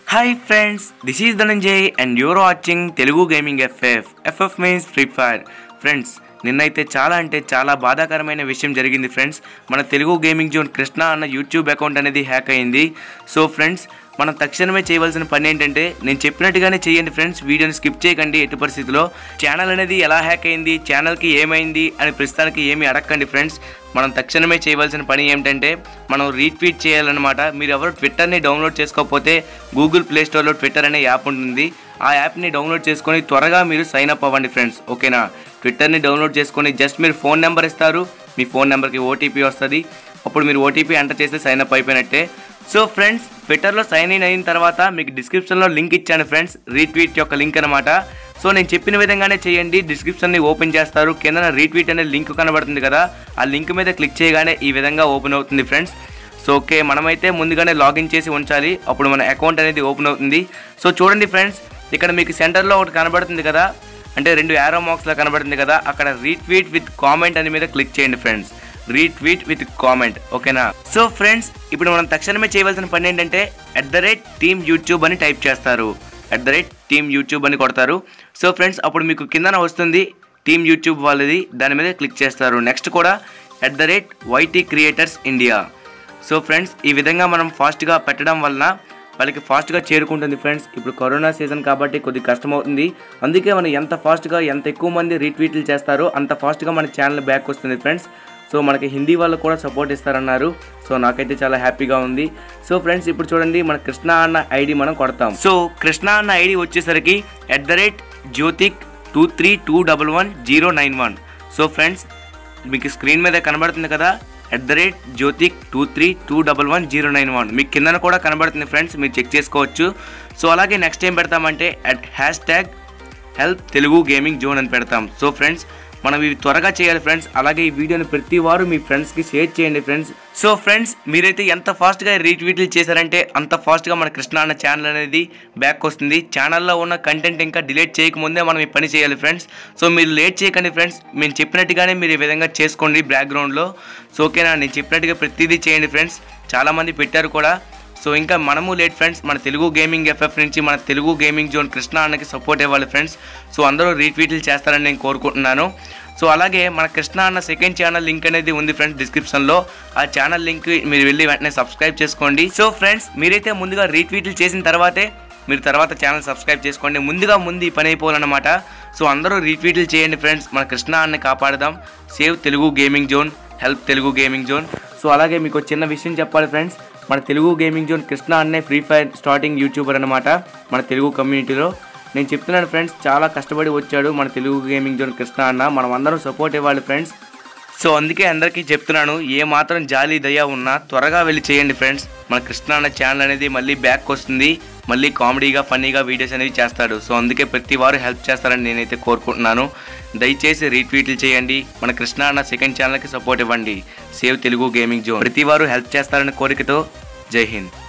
hi friends this is Dhananjay and you're watching Telugu gaming FF FF means free fire friends నిన్నైతే చాలా అంటే చాలా బాధాకరమైన విషయం జరిగింది ఫ్రెండ్స్ మన తెలుగు గేమింగ్ జోన్ కృష్ణ అన్న యూట్యూబ్ అకౌంట్ అనేది హ్యాక్ అయింది సో ఫ్రెండ్స్ మనం తక్షణమే చేయవలసిన పని ఏంటంటే నేను చెప్పినట్టుగానే చేయండి ఫ్రెండ్స్ వీడియోని స్కిప్ చేయకండి ఎట్టి పరిస్థితిలో ఛానల్ అనేది ఎలా హ్యాక్ అయింది ఛానల్కి ఏమైంది అని ప్రస్తుతానికి ఏమీ అడగండి ఫ్రెండ్స్ మనం తక్షణమే చేయవలసిన పని ఏమిటంటే మనం రీట్వీట్ చేయాలన్నమాట మీరు ఎవరు ట్విట్టర్ని డౌన్లోడ్ చేసుకోకపోతే గూగుల్ ప్లే స్టోర్లో ట్విట్టర్ అనే యాప్ ఉంటుంది ఆ యాప్ని డౌన్లోడ్ చేసుకొని త్వరగా మీరు సైన్ అప్ అవ్వండి ఫ్రెండ్స్ ఓకేనా ట్విట్టర్ని డౌన్లోడ్ చేసుకొని జస్ట్ మీరు ఫోన్ నెంబర్ ఇస్తారు మీ ఫోన్ నెంబర్కి ఓటీపీ వస్తుంది అప్పుడు మీరు ఓటీపీ ఎంటర్ చేస్తే సైన్ అప్ అయిపోయినట్టే సో ఫ్రెండ్స్ ట్విట్టర్లో సైన్ ఇన్ అయిన తర్వాత మీకు డిస్క్రిప్షన్లో లింక్ ఇచ్చాను ఫ్రెండ్స్ రీట్వీట్ యొక్క లింక్ అనమాట సో నేను చెప్పిన విధంగానే చేయండి డిస్క్రిప్షన్ని ఓపెన్ చేస్తారు కింద రీట్వీట్ అనే లింక్ కనబడుతుంది కదా ఆ లింక్ మీద క్లిక్ చేయగానే ఈ విధంగా ఓపెన్ అవుతుంది ఫ్రెండ్స్ సో ఓకే మనమైతే ముందుగానే లాగిన్ చేసి ఉంచాలి అప్పుడు మన అకౌంట్ అనేది ఓపెన్ అవుతుంది సో చూడండి ఫ్రెండ్స్ ఇక్కడ మీకు సెంటర్లో ఒకటి కనబడుతుంది కదా అంటే రెండు యారో మార్క్స్లో కనబడుతుంది కదా అక్కడ రీట్వీట్ విత్ కామెంట్ అని మీద క్లిక్ చేయండి ఫ్రెండ్స్ రీట్వీట్ విత్ కామెంట్ ఓకేనా సో ఫ్రెండ్స్ ఇప్పుడు మనం తక్షణమే చేయవలసిన పని ఏంటంటే at the rate team YouTube అని టైప్ చేస్తారు at the rate team YouTube అని కొడతారు సో ఫ్రెండ్స్ అప్పుడు మీకు కిందన వస్తుంది టీమ్ యూట్యూబ్ వాళ్ళది దాని మీద క్లిక్ చేస్తారు నెక్స్ట్ కూడా at the rate YT creators India so friends ఈ విధంగా మనం ఫాస్ట్గా పెట్టడం వలన వాళ్ళకి ఫాస్ట్గా చేరుకుంటుంది ఫ్రెండ్స్ ఇప్పుడు కరోనా సీజన్ కాబట్టి కొద్దిగా కష్టమవుతుంది అందుకే మనం ఎంత ఫాస్ట్గా ఎంత ఎక్కువ మంది రీట్వీట్లు చేస్తారో అంత ఫాస్ట్గా మన ఛానల్ బ్యాక్ వస్తుంది ఫ్రెండ్స్ సో మనకి హిందీ వాళ్ళు కూడా సపోర్ట్ ఇస్తారన్నారు సో నాకైతే చాలా హ్యాపీగా ఉంది సో ఫ్రెండ్స్ ఇప్పుడు చూడండి మన కృష్ణ అన్న ఐడి మనం కొడతాం సో కృష్ణ అన్న ఐడి వచ్చేసరికి at the rate Jyothik two three two double one zero nine one so friends మీకు స్క్రీన్ మీద కనబడుతుంది కదా at the rate Jyothik two three two double one zero nine one మీకు కిందన కూడా కనబడుతుంది ఫ్రెండ్స్ మీరు చెక్ చేసుకోవచ్చు సో అలాగే నెక్స్ట్ ఏం పెడతామంటే at hash tag help Telugu gaming zone అని పెడతాం సో ఫ్రెండ్స్ మనం ఇవి త్వరగా చేయాలి ఫ్రెండ్స్ అలాగే ఈ వీడియోని ప్రతి వారు మీ ఫ్రెండ్స్కి షేర్ చేయండి ఫ్రెండ్స్ సో ఫ్రెండ్స్ మీరైతే ఎంత ఫాస్ట్గా రీట్వీట్లు చేశారంటే అంత ఫాస్ట్గా మన కృష్ణ అన్న ఛానల్ అనేది బ్యాక్ వస్తుంది ఛానల్లో ఉన్న కంటెంట్ ఇంకా డిలీట్ చేయకముందే మనం ఈ పని చేయాలి ఫ్రెండ్స్ సో మీరు లేట్ చేయకండి ఫ్రెండ్స్ మేము చెప్పినట్టుగానే మీరు ఈ విధంగా చేసుకోండి బ్యాక్గ్రౌండ్లో సో ఓకేనా నేను చెప్పినట్టుగా ప్రతిదీ చేయండి ఫ్రెండ్స్ చాలామంది పెట్టారు కూడా సో ఇంకా మనము లేట్ ఫ్రెండ్స్ మన తెలుగు గేమింగ్ ఎఫ్ఎఫ్ నుంచి మన తెలుగు గేమింగ్ జోన్ కృష్ణ అన్నకి సపోర్ట్ ఇవ్వాలి ఫ్రెండ్స్ సో అందరూ రీట్వీట్లు చేస్తారని నేను కోరుకుంటున్నాను సో అలాగే మన కృష్ణ అన్న సెకండ్ ఛానల్ లింక్ అనేది ఉంది ఫ్రెండ్స్ డిస్క్రిప్షన్లో ఆ ఛానల్ లింక్ మీరు వెళ్ళి వెంటనే సబ్స్క్రైబ్ చేసుకోండి సో ఫ్రెండ్స్ మీరైతే ముందుగా రీట్వీట్లు చేసిన తర్వాతే మీరు తర్వాత ఛానల్ సబ్స్క్రైబ్ చేసుకోండి ముందుగా ముందు ఈ పని అయిపోవాలన్నమాట సో అందరూ రీట్వీట్లు చేయండి ఫ్రెండ్స్ మన కృష్ణ అన్న కాపాడదాం save Telugu gaming zone help Telugu gaming zone so అలాగే మీకు ఒక చిన్న విషయం చెప్పాలి ఫ్రెండ్స్ మన తెలుగు గేమింగ్ జోన్ కృష్ణ అన్నే ఫ్రీ ఫైర్ స్టార్టింగ్ యూట్యూబర్ అనమాట మన తెలుగు కమ్యూనిటీలో నేను చెప్తున్నాను ఫ్రెండ్స్ చాలా కష్టపడి వచ్చాడు మన తెలుగు గేమింగ్ జోన్ కృష్ణ అన్న మనం అందరం సపోర్ట్ ఇవ్వాలి ఫ్రెండ్స్ సో అందుకే అందరికీ చెప్తున్నాను ఏ మాత్రం జాలి దయ ఉన్నా త్వరగా వెళ్ళి చేయండి ఫ్రెండ్స్ మన కృష్ణ అన్న ఛానల్ అనేది మళ్ళీ బ్యాక్ వస్తుంది మళ్ళీ కామెడీగా ఫన్నీగా వీడియోస్ అనేవి చేస్తాడు సో అందుకే ప్రతి వారు హెల్ప్ చేస్తారని నేనైతే కోరుకుంటున్నాను దయచేసి రీట్వీట్లు చేయండి మన కృష్ణ అన్న సెకండ్ ఛానల్కి సపోర్ట్ ఇవ్వండి సేవ్ తెలుగు గేమింగ్ జోన్ ప్రతి వారు హెల్ప్ చేస్తారని కోరికతో జై హింద్